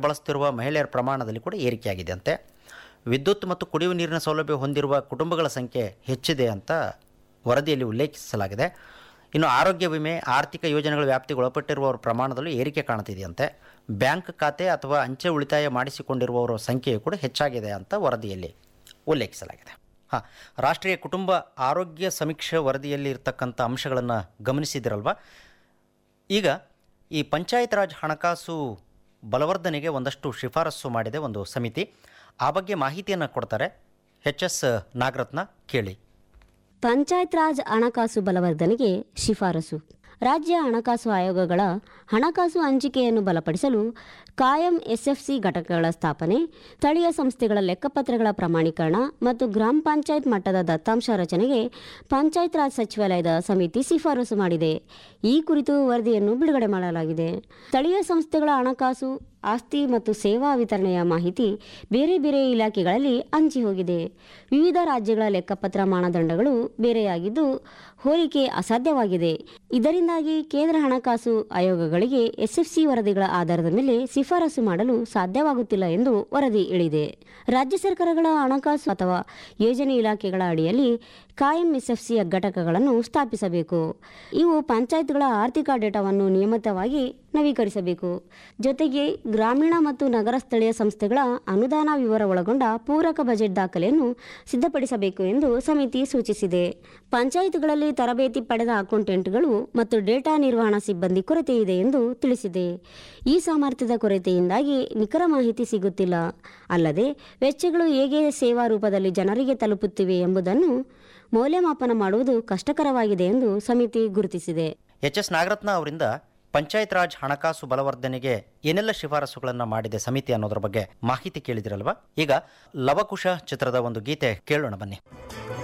ಬಳಸ್ತಿರುವ ಮಹಿಳೆಯರ ಪ್ರಮಾಣದಲ್ಲಿ ಕೂಡ ಏರಿಕೆಯಾಗಿದೆ ಅಂತೆ ವಿದ್ಯುತ್ ಮತ್ತು ಕುಡಿಯುವ ನೀರಿನ ಸೌಲಭ್ಯ ಹೊಂದಿರುವ ಕುಟುಂಬಗಳ ಸಂಖ್ಯೆ ಹೆಚ್ಚಿದೆ ಅಂತ ವರದಿಯಲ್ಲಿ ಉಲ್ಲೇಖಿಸಲಾಗಿದೆ ಇನ್ನು ಆರೋಗ್ಯ ವಿಮೆ ಆರ್ಥಿಕ ಯೋಜನೆಗಳ ವ್ಯಾಪ್ತಿಗೆ ಒಳಪಟ್ಟಿರುವವರ ಪ್ರಮಾಣದಲ್ಲೂ ಏರಿಕೆ ಕಾಣುತ್ತಿದೆಯಂತೆ ಬ್ಯಾಂಕ್ ಖಾತೆ ಅಥವಾ ಅಂಚೆ ಉಳಿತಾಯ ಮಾಡಿಸಿಕೊಂಡಿರುವವರ ಸಂಖ್ಯೆಯು ಕೂಡ ಹೆಚ್ಚಾಗಿದೆ ಅಂತ ವರದಿಯಲ್ಲಿ ಉಲ್ಲೇಖಿಸಲಾಗಿದೆ ಹಾಂ ರಾಷ್ಟ್ರೀಯ ಕುಟುಂಬ ಆರೋಗ್ಯ ಸಮೀಕ್ಷೆ ವರದಿಯಲ್ಲಿ ಇರ್ತಕ್ಕಂಥ ಅಂಶಗಳನ್ನು ಗಮನಿಸಿದಿರಲ್ವಾ ಈಗ ಈ ಪಂಚಾಯತ್ ರಾಜ್ ಹಣಕಾಸು ಬಲವರ್ಧನೆಗೆ ಒಂದಷ್ಟು ಶಿಫಾರಸು ಮಾಡಿದೆ ಒಂದು ಸಮಿತಿ ಆ ಬಗ್ಗೆ ಮಾಹಿತಿಯನ್ನು ಕೊಡ್ತಾರೆ ಎಚ್ ಎಸ್ ನಾಗರತ್ನ ಕೇಳಿ ಪಂಚಾಯತ್ ರಾಜ್ ಹಣಕಾಸು ಬಲವರ್ಧನೆಗೆ ಶಿಫಾರಸು ರಾಜ್ಯ ಹಣಕಾಸು ಆಯೋಗಗಳ ಹಣಕಾಸು ಹಂಚಿಕೆಯನ್ನು ಬಲಪಡಿಸಲು ಕಾಯಂ ಎಸ್ಎಫ್ಸಿ ಘಟಕಗಳ ಸ್ಥಾಪನೆ ಸ್ಥಳೀಯ ಸಂಸ್ಥೆಗಳ ಲೆಕ್ಕಪತ್ರಗಳ ಪ್ರಮಾಣೀಕರಣ ಮತ್ತು ಗ್ರಾಮ ಪಂಚಾಯತ್ ಮಟ್ಟದ ದತ್ತಾಂಶ ರಚನೆಗೆ ಪಂಚಾಯತ್ ರಾಜ್ ಸಚಿವಾಲಯದ ಸಮಿತಿ ಶಿಫಾರಸು ಮಾಡಿದೆ ಈ ಕುರಿತು ವರದಿಯನ್ನು ಬಿಡುಗಡೆ ಮಾಡಲಾಗಿದೆ ಸ್ಥಳೀಯ ಸಂಸ್ಥೆಗಳ ಹಣಕಾಸು ಆಸ್ತಿ ಮತ್ತು ಸೇವಾ ವಿತರಣೆಯ ಮಾಹಿತಿ ಬೇರೆ ಬೇರೆ ಇಲಾಖೆಗಳಲ್ಲಿ ಹಂಚಿ ಹೋಗಿದೆ ವಿವಿಧ ರಾಜ್ಯಗಳ ಲೆಕ್ಕಪತ್ರ ಮಾನದಂಡಗಳು ಬೇರೆಯಾಗಿದ್ದು ಹೋಲಿಕೆ ಅಸಾಧ್ಯವಾಗಿದೆ ಇದರಿಂದಾಗಿ ಕೇಂದ್ರ ಹಣಕಾಸು ಆಯೋಗಗಳಿಗೆ ಎಸ್ಎಫ್ಸಿ ವರದಿಗಳ ಆಧಾರದ ಮೇಲೆ ಶಿಫಾರಸು ಮಾಡಲು ಸಾಧ್ಯವಾಗುತ್ತಿಲ್ಲ ಎಂದು ವರದಿ ಹೇಳಿದೆ ರಾಜ್ಯ ಸರ್ಕಾರಗಳ ಹಣಕಾಸು ಅಥವಾ ಯೋಜನೆ ಇಲಾಖೆಗಳ ಅಡಿಯಲ್ಲಿ ಕಾಯಂ ಎಸ್ಎಫ್ಸಿ ಘಟಕಗಳನ್ನು ಸ್ಥಾಪಿಸಬೇಕು ಇವು ಪಂಚಾಯತ್ಗಳ ಆರ್ಥಿಕ ಡೇಟಾವನ್ನು ನಿಯಮಿತವಾಗಿ ನವೀಕರಿಸಬೇಕು ಜೊತೆಗೆ ಗ್ರಾಮೀಣ ಮತ್ತು ನಗರ ಸ್ಥಳೀಯ ಸಂಸ್ಥೆಗಳ ಅನುದಾನ ವಿವರ ಒಳಗೊಂಡ ಪೂರಕ ಬಜೆಟ್ ದಾಖಲೆಯನ್ನು ಸಿದ್ಧಪಡಿಸಬೇಕು ಎಂದು ಸಮಿತಿ ಸೂಚಿಸಿದೆ ಪಂಚಾಯತ್ಗಳಲ್ಲಿ ತರಬೇತಿ ಪಡೆದ ಅಕೌಂಟೆಂಟ್ಗಳು ಮತ್ತು ಡೇಟಾ ನಿರ್ವಹಣಾ ಸಿಬ್ಬಂದಿ ಕೊರತೆ ಇದೆ ಎಂದು ತಿಳಿಸಿದೆ ಈ ಸಾಮರ್ಥ್ಯದ ಕೊರತೆಯಿಂದಾಗಿ ನಿಖರ ಮಾಹಿತಿ ಸಿಗುತ್ತಿಲ್ಲ ಅಲ್ಲದೆ ವೆಚ್ಚಗಳು ಹೇಗೆ ಸೇವಾ ರೂಪದಲ್ಲಿ ಜನರಿಗೆ ತಲುಪುತ್ತಿವೆ ಎಂಬುದನ್ನು ಮೌಲ್ಯಮಾಪನ ಮಾಡುವುದು ಕಷ್ಟಕರವಾಗಿದೆ ಎಂದು ಸಮಿತಿ ಗುರುತಿಸಿದೆ ಎಚ್ ಎಸ್ ನಾಗರತ್ನ ಅವರಿಂದ ಪಂಚಾಯತ್ ರಾಜ್ ಹಣಕಾಸು ಬಲವರ್ಧನೆಗೆ ಏನೆಲ್ಲ ಶಿಫಾರಸುಗಳನ್ನು ಮಾಡಿದೆ ಸಮಿತಿ ಅನ್ನೋದ್ರ ಬಗ್ಗೆ ಮಾಹಿತಿ ಕೇಳಿದಿರಲ್ವಾ ಈಗ ಲವಕುಶ ಚಿತ್ರದ ಒಂದು ಗೀತೆ ಕೇಳೋಣ ಬನ್ನಿ